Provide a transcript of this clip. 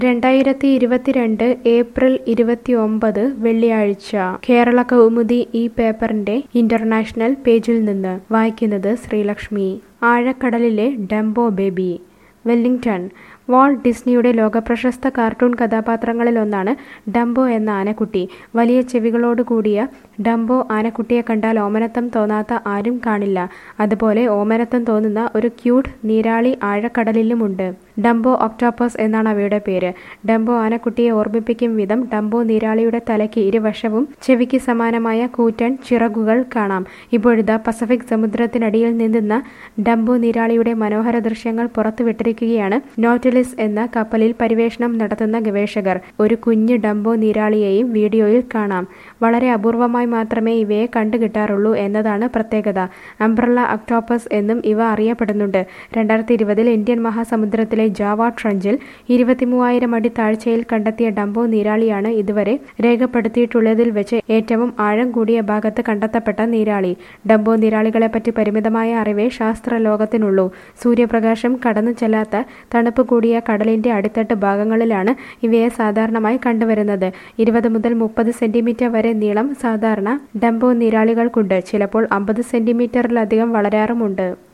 രണ്ടായിരത്തി ഇരുപത്തിരണ്ട് ഏപ്രിൽ ഇരുപത്തിയൊമ്പത് വെള്ളിയാഴ്ച കേരള കൗമുദി ഈ പേപ്പറിന്റെ ഇന്റർനാഷണൽ പേജിൽ നിന്ന് വായിക്കുന്നത് ശ്രീലക്ഷ്മി ആഴക്കടലിലെ ഡംബോ ബേബി വെല്ലിംഗ്ടൺ വാൾട്ട് ഡിസ്നിയുടെ ലോകപ്രശസ്ത കാർട്ടൂൺ കഥാപാത്രങ്ങളിലൊന്നാണ് ഡംബോ എന്ന ആനക്കുട്ടി വലിയ ചെവികളോട് കൂടിയ ഡംബോ ആനക്കുട്ടിയെ കണ്ടാൽ ഓമനത്തം തോന്നാത്ത ആരും കാണില്ല അതുപോലെ ഓമനത്തം തോന്നുന്ന ഒരു ക്യൂട്ട് നീരാളി ആഴക്കടലിലുമുണ്ട് ഡംബോ ഒക്ടോപ്പസ് എന്നാണ് അവയുടെ പേര് ഡംബോ ആനക്കുട്ടിയെ ഓർമ്മിപ്പിക്കും വിധം ഡംബോ നീരാളിയുടെ തലയ്ക്ക് ഇരുവശവും ചെവിക്ക് സമാനമായ കൂറ്റൻ ചിറകുകൾ കാണാം ഇപ്പോഴിതാ പസഫിക് സമുദ്രത്തിനടിയിൽ നിന്നുന്ന ഡംബോ നീരാളിയുടെ മനോഹര ദൃശ്യങ്ങൾ പുറത്തുവിട്ടിരിക്കുകയാണ് നോട്ടിലിസ് എന്ന കപ്പലിൽ പരിവേഷണം നടത്തുന്ന ഗവേഷകർ ഒരു കുഞ്ഞ് ഡംബോ നീരാളിയെയും വീഡിയോയിൽ കാണാം വളരെ അപൂർവമായി മാത്രമേ ഇവയെ കണ്ടുകിട്ടാറുള്ളൂ എന്നതാണ് പ്രത്യേകത അംബ്രല്ല ഒക്ടോപ്പസ് എന്നും ഇവ അറിയപ്പെടുന്നുണ്ട് രണ്ടായിരത്തി ഇരുപതിൽ ഇന്ത്യൻ മഹാസമുദ്രത്തിലെ ജാവ ട്രഞ്ചിൽ ഇരുപത്തിമൂവായിരം അടി താഴ്ചയിൽ കണ്ടെത്തിയ ഡംബോ നീരാളിയാണ് ഇതുവരെ രേഖപ്പെടുത്തിയിട്ടുള്ളതിൽ വെച്ച് ഏറ്റവും ആഴം കൂടിയ ഭാഗത്ത് കണ്ടെത്തപ്പെട്ട നീരാളി ഡംബോ നീരാളികളെപ്പറ്റി പരിമിതമായ അറിവേ ശാസ്ത്ര ലോകത്തിനുള്ളൂ സൂര്യപ്രകാശം കടന്നു ചെല്ലാത്ത തണുപ്പ് കൂടിയ കടലിന്റെ അടിത്തട്ട് ഭാഗങ്ങളിലാണ് ഇവയെ സാധാരണമായി കണ്ടുവരുന്നത് ഇരുപത് മുതൽ മുപ്പത് സെന്റിമീറ്റർ വരെ നീളം സാധാരണ ഡംബോ നീരാളികൾക്കുണ്ട് ചിലപ്പോൾ അമ്പത് സെന്റിമീറ്ററിലധികം വളരാറുമുണ്ട്